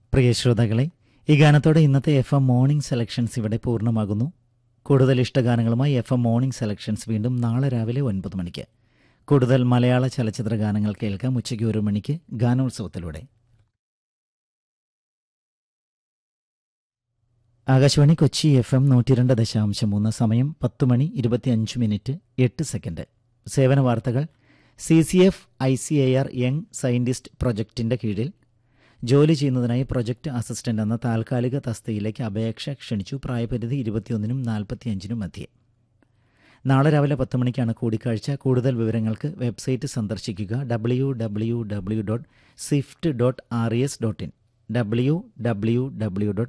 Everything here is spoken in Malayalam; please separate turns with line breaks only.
പ്രിയ ശ്രോതാക്കളെ ഈ ഗാനത്തോടെ ഇന്നത്തെ എഫ് എം മോർണിംഗ് സെലക്ഷൻസ് ഇവിടെ പൂർണ്ണമാകുന്നു കൂടുതൽ ഇഷ്ടഗാനങ്ങളുമായി എഫ് എം മോർണിംഗ് സെലക്ഷൻസ് വീണ്ടും നാളെ രാവിലെ ഒൻപത് മണിക്ക് കൂടുതൽ മലയാള ചലച്ചിത്ര ഗാനങ്ങൾ കേൾക്കാം ഉച്ചയ്ക്ക് ഒരു മണിക്ക് ഗാനോത്സവത്തിലൂടെ ആകാശവാണി കൊച്ചി എഫ് എം നൂറ്റി രണ്ട് ദശാംശം മൂന്ന് സമയം പത്ത് മണി ഇരുപത്തിയഞ്ച് മിനിറ്റ് എട്ട് സെക്കൻഡ് സേവന വാർത്തകൾ C C F I C A R young scientist പ്രൊജക്ടിൻ്റെ കീഴിൽ ജോലി ചെയ്യുന്നതിനായി പ്രൊജക്ട് അസിസ്റ്റന്റ് എന്ന താൽക്കാലിക തസ്തികയിലേക്ക് അപേക്ഷ ക്ഷണിച്ചു പ്രായപരിധി ഇരുപത്തിയൊന്നിനും നാൽപ്പത്തിയഞ്ചിനും മധ്യേ നാളെ രാവിലെ പത്ത് മണിക്കാണ് കൂടിക്കാഴ്ച കൂടുതൽ വിവരങ്ങൾക്ക് വെബ്സൈറ്റ് സന്ദർശിക്കുക W W W dot swift dot R S dot in W W W dot